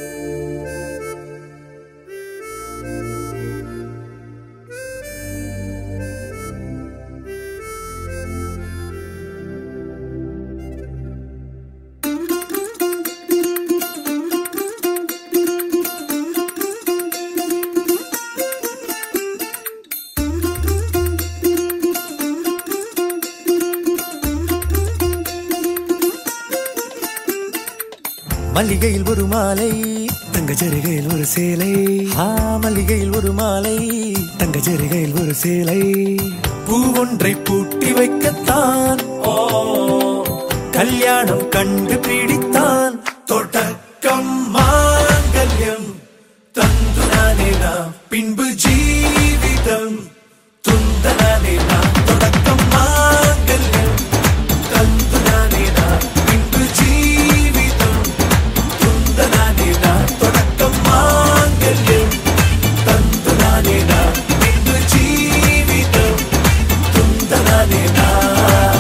மல்லிகையில் ஒரு மாலை தங்க ஜரிகையில் ஒரு சேலை ஆ மல்லிகையில் ஒரு மாலை தங்க ஜரிகையில் ஒரு சேலை பூ ஒன்றை பூட்டி வைக்கத்தான் ஓ கல்யாணம் கண்டு பிடித்தான் தொடக்கம் மாங்கல்யம் தந்துனானே நாம் பின்பு ஜீவிதம் துந்தனானே நாம் தொடக்கம் மாங்கல்யம் தந்துனானே நாம் பின்பு ஜீவிதம் துந்தனானே நாம் தொடக்கம் மாங்கல்யம் தந்துனானே நாம் பின்பு ஜீவிதம் துந்தனானே நாம்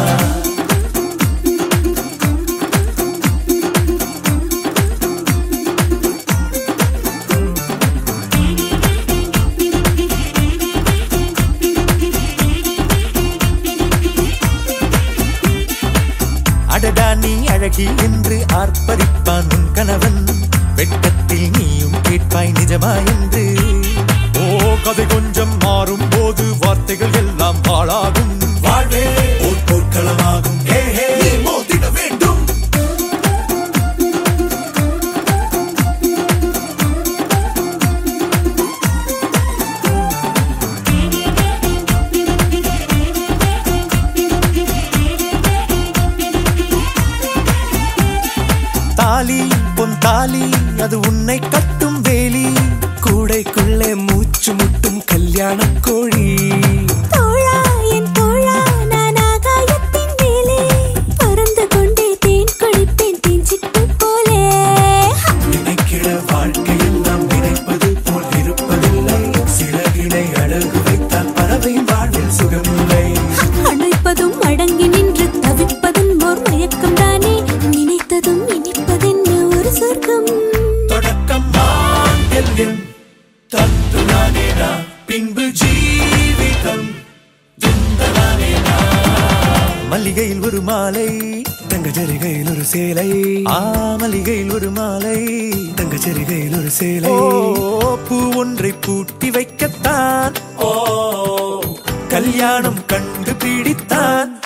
அடடா நீ அழகி என்று ஆர்ப்பரிப்பான் உன் கணவன் வெட்கத்தில் நீயும் கேட்பாய் நிஜமா என்று ஓ கதை கொஞ்சம் மாறும் போது வார்த்தைகள் எல்லாம் பாழாகும் வாழ்வே ஓர் போர்க்களமாகும் ஹே ஹே மோதிட வேண்டும் தாலி பொன் தாலி அது உன்னை கட்டும் வேலி கூடைக்குள்ளே மூச்சு முட்டும் கல்யாண கோழி தோழா என் தோழா நான் ஆகாயத்தின் மேலே பறந்து கொண்டே தேன் குடிப்பேன் தேஞ்சிட்டு போலே நினைக்கிற வாழ்க்கையில் நாம் நினைப்பது போல் இருப்பதில்லை சிறகினை அழகு வைத்தால் பறவை வாழ்வில் சுகமில்லை அணைப்பதும் அடங்கி நின்று தவிப்பதும் ஓர் மயக்கம் தானே நினைத்ததும் இனிப்பதென்ன ஒரு சொர்க்கம் தொடக்கம் மாங்கல்யம் தத்து நானேனா பின்பு ஜீவிதம் துந்தனானேனா மல்லிகையில் ஒரு மாலை தங்க ஜரிகையில் ஒரு சேலை ஆ மல்லிகையில் ஒரு மாலை தங்க ஜரிகையில் ஒரு சேலை ஓ பூ ஒன்றை பூட்டி வைக்கத்தான் ஓ கல்யாணம் கண்டு பிடித்தான்